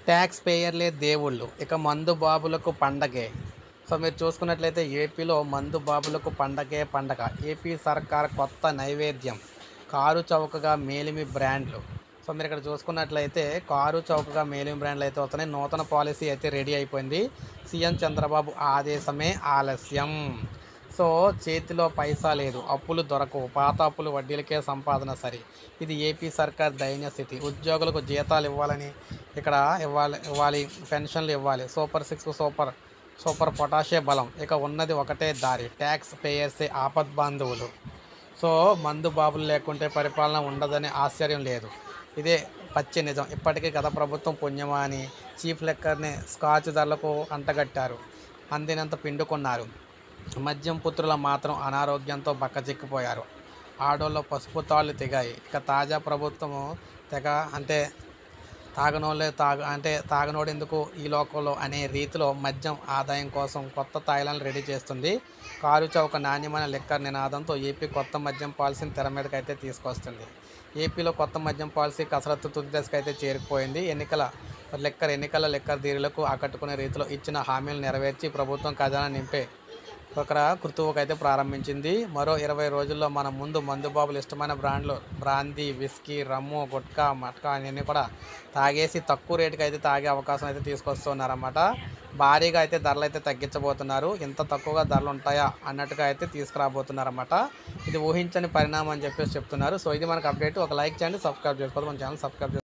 tax పేయర్లే దేవుళ్ళు ఇక మందు బాబులకు పండగే సో మీరు చూసుకున్నట్లయితే ఏపీలో మందు బాబులకు పండగే పండగ ఏపీ సర్కార్ కొత్త నైవేద్యం కారు చౌకగా మేలిమి బ్రాండ్లు సో మీరు ఇక్కడ చూసుకున్నట్లయితే కారు చౌకగా మేలిమి బ్రాండ్లు అయితే వస్తున్నాయి నూతన పాలసీ అయితే రెడీ అయిపోయింది సీఎం చంద్రబాబు ఆదేశమే ఆలస్యం సో చేతిలో పైసా లేదు అప్పులు దొరకవు పాత అప్పులు వడ్డీలకే సంపాదన సరి ఇది ఏపీ సర్కార్ దైన్య స్థితి ఉద్యోగులకు జీతాలు ఇవ్వాలని ఇక్కడ ఇవ్వాలి ఇవ్వాలి పెన్షన్లు ఇవ్వాలి సూపర్ సిక్స్ సూపర్ సూపర్ పొటాషే బలం ఇక ఉన్నది ఒకటే దారి ట్యాక్స్ పేయర్సే ఆపద్ బాంధవులు సో మందు బాబులు లేకుంటే పరిపాలన ఉండదని ఆశ్చర్యం లేదు ఇదే పచ్చి నిజం ఇప్పటికీ గత ప్రభుత్వం పుణ్యమా అని చీఫ్ లెక్కర్ని స్కాచ్ ధరలకు అంటగట్టారు అందినంత పిండుకున్నారు మద్యం పుత్రుల మాత్రం అనారోగ్యంతో బక్కచిక్కిపోయారు ఆడోళ్ళ పసుపు తాళ్ళు తెగాయి ఇక తాజా ప్రభుత్వము తెగ అంటే తాగనోళ్ళే తాగ అంటే తాగనోడు ఎందుకు ఈ లోకంలో అనే రీతిలో మద్యం ఆదాయం కోసం కొత్త తాయిలను రెడీ చేస్తుంది కారు చౌక నాణ్యమైన లిక్కర్ నినాదంతో ఏపీ కొత్త మద్యం పాలసీని తెర మీదకి అయితే తీసుకొస్తుంది ఏపీలో కొత్త మద్యం పాలసీ కసరత్తు తుది దశకు అయితే చేరుకుపోయింది ఎన్నికల లెక్కర్ ఎన్నికల లెక్కర్ ధీరులకు ఆకట్టుకునే రీతిలో ఇచ్చిన హామీలు నెరవేర్చి ప్రభుత్వం ఖజానా నింపే ఒక కృతువుకు అయితే ప్రారంభించింది మరో ఇరవై రోజుల్లో మన ముందు మందుబాబులు ఇష్టమైన బ్రాండ్లు brandy whisky rum gutka matka అన్నీ కూడా తాగేసి తక్కువ రేటుకి అయితే తాగే అవకాశం అయితే తీసుకొస్తున్నారన్నమాట భారీగా అయితే ధరలు అయితే తగ్గించబోతున్నారు ఇంత తక్కువగా ధరలు ఉంటాయా అన్నట్టుగా అయితే తీసుకురాబోతున్నారన్నమాట ఇది ఊహించని పరిణామం అని చెప్పేసి చెప్తున్నారు సో ఇది మనకు అప్డేట్ ఒక లైక్ చేయండి సబ్స్క్రైబ్ చేసుకోవాలి మన ఛానల్ సబ్స్క్రైబ్ చేసుకోండి